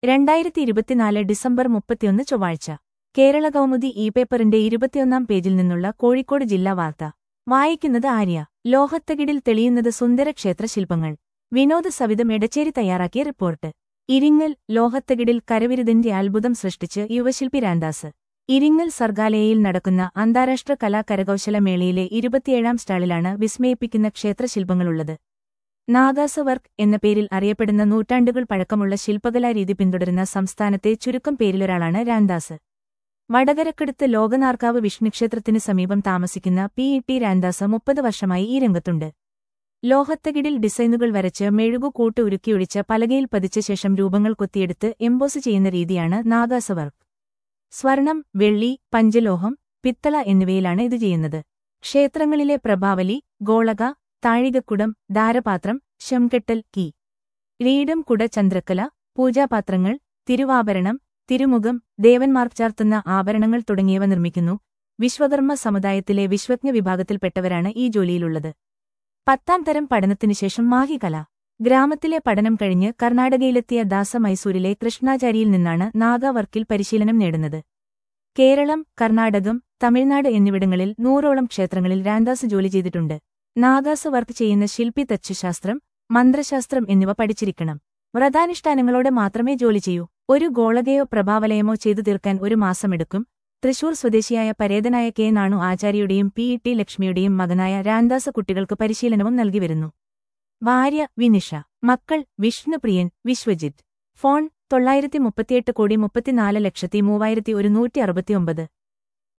രണ്ടായിരത്തി ഇരുപത്തിനാല് ഡിസംബർ മുപ്പത്തിയൊന്ന് ചൊവ്വാഴ്ച കേരള കൗമുദി ഇ പേപ്പറിന്റെ ഇരുപത്തിയൊന്നാം പേജിൽ നിന്നുള്ള കോഴിക്കോട് ജില്ലാ വാർത്ത വായിക്കുന്നത് ആര്യ ലോഹത്തകിടിൽ തെളിയുന്നത് സുന്ദര ക്ഷേത്രശില്പങ്ങൾ വിനോദ സവിതം എടച്ചേരി തയ്യാറാക്കിയ റിപ്പോർട്ട് ഇരിങ്ങൽ ലോഹത്തകിടിൽ കരവിരുതിന്റെ അത്ഭുതം സൃഷ്ടിച്ച് യുവശില്പി രാംദാസ് ഇരിങ്ങൽ സർഗാലയയിൽ നടക്കുന്ന അന്താരാഷ്ട്ര കലാ കരകൗശല മേളയിലെ ഇരുപത്തിയേഴാം സ്റ്റാളിലാണ് വിസ്മയിപ്പിക്കുന്ന ക്ഷേത്രശില്പങ്ങളുള്ളത് നാഗാസ വർക്ക് എന്ന പേരിൽ അറിയപ്പെടുന്ന നൂറ്റാണ്ടുകൾ പഴക്കമുള്ള ശില്പകലാരീതി പിന്തുടരുന്ന സംസ്ഥാനത്തെ ചുരുക്കം പേരിലൊരാളാണ് രാംദാസ് വടകരക്കടുത്ത് ലോകനാർക്കാവ് വിഷ്ണുക്ഷേത്രത്തിനു സമീപം താമസിക്കുന്ന പി ഇ ടി രാംദാസ് മുപ്പത് വർഷമായി ഈ രംഗത്തുണ്ട് ലോഹത്തകിടിൽ ഡിസൈനുകൾ വരച്ച് മെഴുകു കൂട്ട് ഉരുക്കിയൊഴിച്ച് പലകയിൽ പതിച്ച ശേഷം രൂപങ്ങൾ കൊത്തിയെടുത്ത് എംബോസ് ചെയ്യുന്ന രീതിയാണ് നാഗാസ വർക്ക് സ്വർണം വെള്ളി പഞ്ചലോഹം പിത്തള എന്നിവയിലാണ് ഇത് ചെയ്യുന്നത് ക്ഷേത്രങ്ങളിലെ പ്രഭാവലി ഗോളക താഴികക്കുടം ധാരപാത്രം ശംകെട്ടൽ കീ രീടം കുട ചന്ദ്രക്കല പൂജാപാത്രങ്ങൾ തിരുവാഭരണം തിരുമുഖം ദേവന്മാർ ചാർത്തുന്ന ആഭരണങ്ങൾ തുടങ്ങിയവ നിർമ്മിക്കുന്നു വിശ്വകർമ്മ സമുദായത്തിലെ വിശ്വജ്ഞ വിഭാഗത്തിൽപ്പെട്ടവരാണ് ഈ ജോലിയിലുള്ളത് പത്താം തരം പഠനത്തിനുശേഷം മാഹികല ഗ്രാമത്തിലെ പഠനം കഴിഞ്ഞ് കർണാടകയിലെത്തിയ ദാസ മൈസൂരിലെ കൃഷ്ണാചാരിയിൽ നിന്നാണ് നാഗാവർക്കിൽ പരിശീലനം നേടുന്നത് കേരളം കർണാടകം തമിഴ്നാട് എന്നിവിടങ്ങളിൽ നൂറോളം ക്ഷേത്രങ്ങളിൽ രാംദാസ് ജോലി ചെയ്തിട്ടുണ്ട് നാഗാസ് വർക്ക് ചെയ്യുന്ന ശില്പി തച്ചുശാസ്ത്രം മന്ത്രശാസ്ത്രം എന്നിവ പഠിച്ചിരിക്കണം വ്രതാനുഷ്ഠാനങ്ങളോടെ മാത്രമേ ജോലി ചെയ്യൂ ഒരു ഗോളകയോ പ്രഭാവലയമോ ചെയ്തു തീർക്കാൻ ഒരു മാസമെടുക്കും തൃശൂർ സ്വദേശിയായ പരേതനായ കെ നാണു ആചാര്യയുടെയും പി ഇ ടി ലക്ഷ്മിയുടെയും മകനായ രാംദാസ കുട്ടികൾക്ക് പരിശീലനവും നൽകിവരുന്നു ഭാര്യ വിനിഷ മക്കൾ വിഷ്ണുപ്രിയൻ വിശ്വജിത്ത് ഫോൺ തൊള്ളായിരത്തി മുപ്പത്തിയെട്ട് കോടി മുപ്പത്തിനാല് ലക്ഷത്തി മൂവായിരത്തി ഒരുന്നൂറ്റി അറുപത്തിയൊമ്പത്